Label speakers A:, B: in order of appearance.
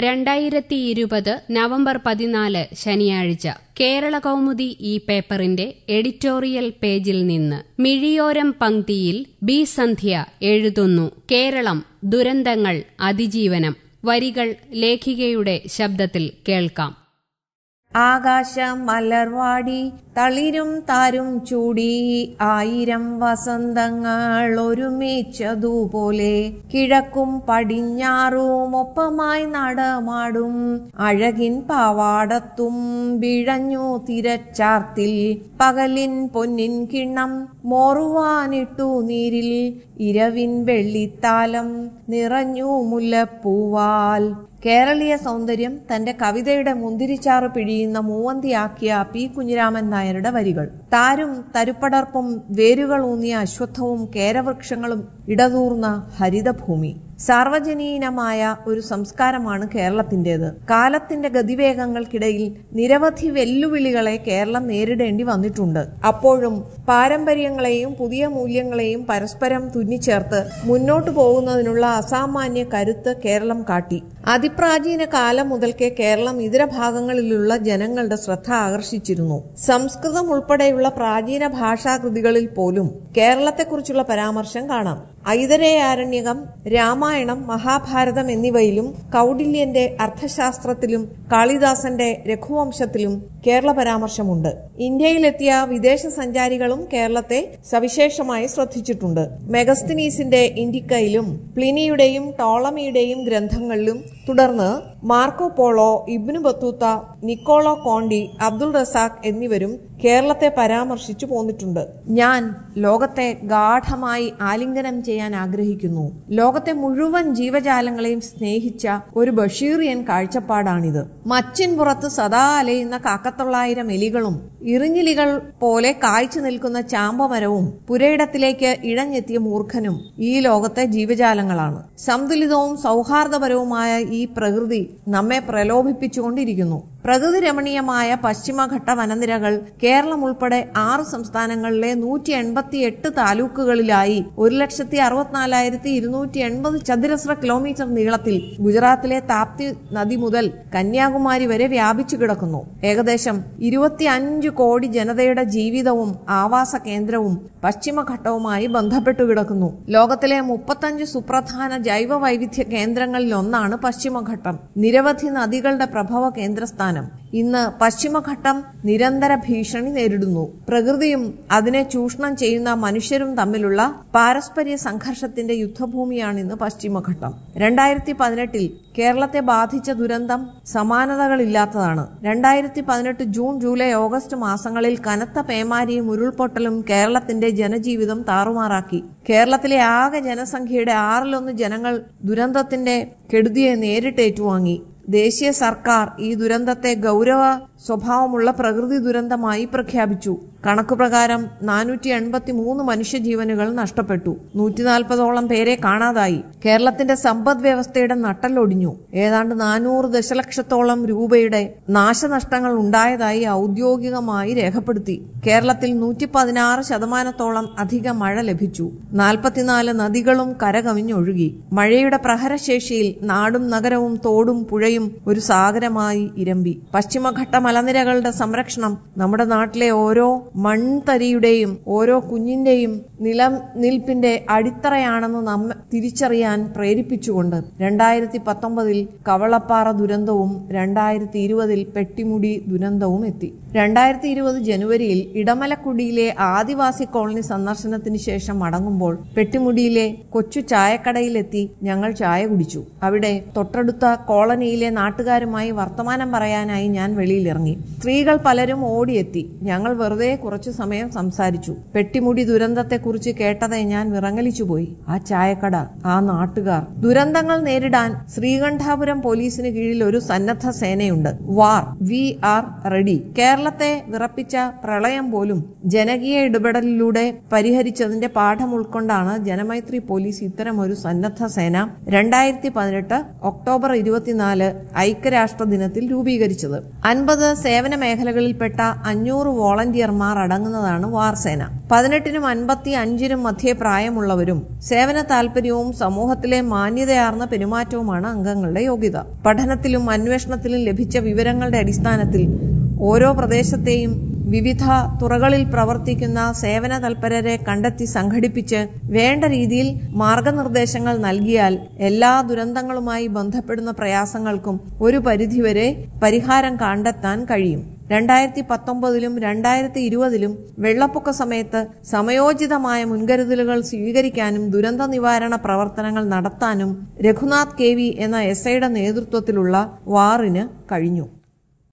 A: രണ്ടായിരത്തി ഇരുപത് നവംബർ പതിനാല് ശനിയാഴ്ച കേരള കൗമുദി ഈ പേപ്പറിന്റെ എഡിറ്റോറിയൽ പേജിൽ നിന്ന് മിഴിയോരം പങ്ക്തിയിൽ ബി സന്ധ്യ എഴുതുന്നു കേരളം ദുരന്തങ്ങൾ അതിജീവനം വരികൾ ലേഖികയുടെ ശബ്ദത്തിൽ കേൾക്കാം
B: ആകാശം മലർവാടി തളിരും താരും ചൂടി ആയിരം വസന്തങ്ങൾ ഒരുമിച്ചതുപോലെ കിഴക്കും പടിഞ്ഞാറും ഒപ്പമായി നടമാടും അഴകിൻ പാവാടത്തും വിഴഞ്ഞു തിരച്ചാർത്തിൽ പകലിൻ പൊന്നിൻ കിണ്ണം മോറുവാനിട്ടു നീരിൽ ഇരവിൻ വെള്ളിത്താലം നിറഞ്ഞു മുല്ലപ്പൂവാൽ കേരളീയ സൗന്ദര്യം തന്റെ കവിതയുടെ മുന്തിരിച്ചാറ് പിഴിയുന്ന മൂവന്തിയാക്കിയ പി കുഞ്ഞിരാമൻ നായരുടെ വരികൾ താരും തരുപ്പടർപ്പും വേരുകൾ ഊന്നിയ അശ്വത്ഥവും കേരവൃക്ഷങ്ങളും ഇടതൂർന്ന ഹരിതഭൂമി സാർവജനീനമായ ഒരു സംസ്കാരമാണ് കേരളത്തിന്റേത് കാലത്തിന്റെ ഗതിവേഗങ്ങൾക്കിടയിൽ നിരവധി വെല്ലുവിളികളെ കേരളം നേരിടേണ്ടി വന്നിട്ടുണ്ട് അപ്പോഴും പാരമ്പര്യങ്ങളെയും പുതിയ മൂല്യങ്ങളെയും പരസ്പരം തുന്നിച്ചേർത്ത് മുന്നോട്ടു പോകുന്നതിനുള്ള അസാമാന്യ കരുത്ത് കേരളം കാട്ടി അതിപ്രാചീന കാലം മുതൽക്കേ കേരളം ഇതര ഭാഗങ്ങളിലുള്ള ജനങ്ങളുടെ ശ്രദ്ധ ആകർഷിച്ചിരുന്നു സംസ്കൃതം ഉൾപ്പെടെയുള്ള പ്രാചീന ഭാഷാകൃതികളിൽ പോലും കേരളത്തെക്കുറിച്ചുള്ള പരാമർശം കാണാം ഐതരേയാരണ്യകം രാമായണം മഹാഭാരതം എന്നിവയിലും കൗടില്യന്റെ അർത്ഥശാസ്ത്രത്തിലും കാളിദാസന്റെ രഘുവംശത്തിലും കേരള പരാമർശമുണ്ട് ഇന്ത്യയിലെത്തിയ വിദേശ സഞ്ചാരികളും കേരളത്തെ സവിശേഷമായി ശ്രദ്ധിച്ചിട്ടുണ്ട് മെഗസ്തിനീസിന്റെ ഇൻഡിക്കയിലും പ്ലിനിയുടെയും ടോളമിയുടെയും ഗ്രന്ഥങ്ങളിലും തുടർന്ന് Marco Polo Ibn Battuta Niccolo Conti Abdul Razzaq എന്നിവരും കേരളത്തെ പരാമർശിച്ചു പോന്നിട്ടുണ്ട് ഞാൻ ലോകത്തെ ഗാഠമായി ആലിംഗനം ചെയ്യാൻ ആഗ്രഹിക്കുന്നു ലോകത്തെ മുഴുവൻ ജീവജാലങ്ങളെയും സ്നേഹിച്ച ഒരു ബഷീറിയൻ കാഴ്ചപ്പാടാണിത് മച്ചിൻ പുറത്ത് സദാ അലയുന്ന കാക്കത്തൊള്ളായിരം എലികളും ഇറിഞ്ഞിലികൾ പോലെ കായ്ച്ചു നിൽക്കുന്ന ചാമ്പമരവും പുരയിടത്തിലേക്ക് ഇഴഞ്ഞെത്തിയ മൂർഖനും ഈ ലോകത്തെ ജീവജാലങ്ങളാണ് സന്തുലിതവും സൗഹാർദ്ദപരവുമായ ഈ പ്രകൃതി നമ്മെ പ്രലോഭിപ്പിച്ചുകൊണ്ടിരിക്കുന്നു പ്രകൃതി രമണീയമായ പശ്ചിമഘട്ട വനനിരകൾ കേരളം ഉൾപ്പെടെ ആറ് സംസ്ഥാനങ്ങളിലെ നൂറ്റി എൺപത്തി എട്ട് താലൂക്കുകളിലായി ഒരു ലക്ഷത്തി അറുപത്തിനാലായിരത്തി ഇരുന്നൂറ്റി എൺപത് ചതുരശ്ര കിലോമീറ്റർ നീളത്തിൽ ഗുജറാത്തിലെ താപ്തി നദി മുതൽ കന്യാകുമാരി വരെ വ്യാപിച്ചു കിടക്കുന്നു ഏകദേശം ഇരുപത്തി അഞ്ച് കോടി ജനതയുടെ ജീവിതവും ആവാസ കേന്ദ്രവും പശ്ചിമഘട്ടവുമായി ബന്ധപ്പെട്ടു കിടക്കുന്നു ലോകത്തിലെ മുപ്പത്തഞ്ച് സുപ്രധാന ജൈവ വൈവിധ്യ കേന്ദ്രങ്ങളിൽ ഒന്നാണ് പശ്ചിമഘട്ടം നിരവധി നദികളുടെ പ്രഭവ കേന്ദ്രസ്ഥാനം ഇന്ന് പശ്ചിമഘട്ടം നിരന്തര ഭീഷണി നേരിടുന്നു പ്രകൃതിയും അതിനെ ചൂഷണം ചെയ്യുന്ന മനുഷ്യരും തമ്മിലുള്ള പാരസ്പര്യ സംഘർഷത്തിന്റെ യുദ്ധഭൂമിയാണ് ഇന്ന് പശ്ചിമഘട്ടം രണ്ടായിരത്തി പതിനെട്ടിൽ കേരളത്തെ ബാധിച്ച ദുരന്തം സമാനതകളില്ലാത്തതാണ് രണ്ടായിരത്തി പതിനെട്ട് ജൂൺ ജൂലൈ ഓഗസ്റ്റ് മാസങ്ങളിൽ കനത്ത പേമാരിയും ഉരുൾപൊട്ടലും കേരളത്തിന്റെ ജനജീവിതം താറുമാറാക്കി കേരളത്തിലെ ആകെ ജനസംഖ്യയുടെ ആറിലൊന്ന് ജനങ്ങൾ ദുരന്തത്തിന്റെ കെടുതിയെ നേരിട്ട് ഏറ്റുവാങ്ങി ദേശീയ സർക്കാർ ഈ ദുരന്തത്തെ ഗൗരവ സ്വഭാവമുള്ള പ്രകൃതി ദുരന്തമായി പ്രഖ്യാപിച്ചു കണക്കുപ്രകാരം നാനൂറ്റി എൺപത്തി മൂന്ന് മനുഷ്യജീവനുകൾ നഷ്ടപ്പെട്ടു നൂറ്റി നാൽപ്പതോളം പേരെ കാണാതായി കേരളത്തിന്റെ സമ്പദ് വ്യവസ്ഥയുടെ നട്ടലൊടിഞ്ഞു ഏതാണ്ട് നാനൂറ് ദശലക്ഷത്തോളം രൂപയുടെ നാശനഷ്ടങ്ങൾ ഉണ്ടായതായി ഔദ്യോഗികമായി രേഖപ്പെടുത്തി കേരളത്തിൽ നൂറ്റി പതിനാറ് ശതമാനത്തോളം അധിക മഴ ലഭിച്ചു നാൽപ്പത്തിനാല് നദികളും കരകവിഞ്ഞൊഴുകി മഴയുടെ പ്രഹരശേഷിയിൽ നാടും നഗരവും തോടും പുഴയും ഒരു സാഗരമായി ഇരമ്പി പശ്ചിമഘട്ട മലനിരകളുടെ സംരക്ഷണം നമ്മുടെ നാട്ടിലെ ഓരോ മൺതരിയുടെയും ഓരോ കുഞ്ഞിന്റെയും നിലനിൽപ്പിന്റെ അടിത്തറയാണെന്ന് നമ്മെ തിരിച്ചറിയാൻ പ്രേരിപ്പിച്ചുകൊണ്ട് രണ്ടായിരത്തി പത്തൊമ്പതിൽ കവളപ്പാറ ദുരന്തവും രണ്ടായിരത്തി ഇരുപതിൽ പെട്ടിമുടി ദുരന്തവും എത്തി രണ്ടായിരത്തി ഇരുപത് ജനുവരിയിൽ ഇടമലക്കുടിയിലെ ആദിവാസി കോളനി സന്ദർശനത്തിന് ശേഷം മടങ്ങുമ്പോൾ പെട്ടിമുടിയിലെ കൊച്ചു ചായക്കടയിലെത്തി ഞങ്ങൾ ചായ കുടിച്ചു അവിടെ തൊട്ടടുത്ത കോളനിയിലെ നാട്ടുകാരുമായി വർത്തമാനം പറയാനായി ഞാൻ വെളിയിലിറങ്ങി സ്ത്രീകൾ പലരും ഓടിയെത്തി ഞങ്ങൾ വെറുതെ കുറച്ചു സമയം സംസാരിച്ചു പെട്ടിമുടി ദുരന്തത്തെക്കുറിച്ച് കേട്ടതെ ഞാൻ വിറങ്ങലിച്ചുപോയി ആ ചായക്കട ആ നാട്ടുകാർ ദുരന്തങ്ങൾ നേരിടാൻ ശ്രീകണ്ഠാപുരം പോലീസിന് കീഴിൽ ഒരു സന്നദ്ധ സേനയുണ്ട് വാർ വി ആർ റെഡി കേരളത്തെ വിറപ്പിച്ച പ്രളയം പോലും ജനകീയ ഇടപെടലിലൂടെ പരിഹരിച്ചതിന്റെ പാഠം ഉൾക്കൊണ്ടാണ് ജനമൈത്രി പോലീസ് ഇത്തരം ഒരു സന്നദ്ധ സേന രണ്ടായിരത്തി പതിനെട്ട് ഒക്ടോബർ ഇരുപത്തിനാല് ഐക്യരാഷ്ട്ര ദിനത്തിൽ രൂപീകരിച്ചത് അൻപത് സേവന മേഖലകളിൽപ്പെട്ട അഞ്ഞൂറ് വോളണ്ടിയർമാർ അടങ്ങുന്നതാണ് വാർസേന പതിനെട്ടിനും അൻപത്തി അഞ്ചിനും മധ്യേ പ്രായമുള്ളവരും സേവന താൽപര്യവും സമൂഹത്തിലെ മാന്യതയാർന്ന പെരുമാറ്റവുമാണ് അംഗങ്ങളുടെ യോഗ്യത പഠനത്തിലും അന്വേഷണത്തിലും ലഭിച്ച വിവരങ്ങളുടെ അടിസ്ഥാനത്തിൽ ഓരോ പ്രദേശത്തെയും വിവിധ തുറകളിൽ പ്രവർത്തിക്കുന്ന സേവന തൽപരരെ കണ്ടെത്തി സംഘടിപ്പിച്ച് വേണ്ട രീതിയിൽ മാർഗനിർദ്ദേശങ്ങൾ നൽകിയാൽ എല്ലാ ദുരന്തങ്ങളുമായി ബന്ധപ്പെടുന്ന പ്രയാസങ്ങൾക്കും ഒരു പരിധിവരെ പരിഹാരം കണ്ടെത്താൻ കഴിയും രണ്ടായിരത്തി പത്തൊമ്പതിലും രണ്ടായിരത്തി ഇരുപതിലും വെള്ളപ്പൊക്ക സമയത്ത് സമയോചിതമായ മുൻകരുതലുകൾ സ്വീകരിക്കാനും ദുരന്ത നിവാരണ പ്രവർത്തനങ്ങൾ നടത്താനും രഘുനാഥ് കെ വി എന്ന എസ് ഐയുടെ നേതൃത്വത്തിലുള്ള വാറിന് കഴിഞ്ഞു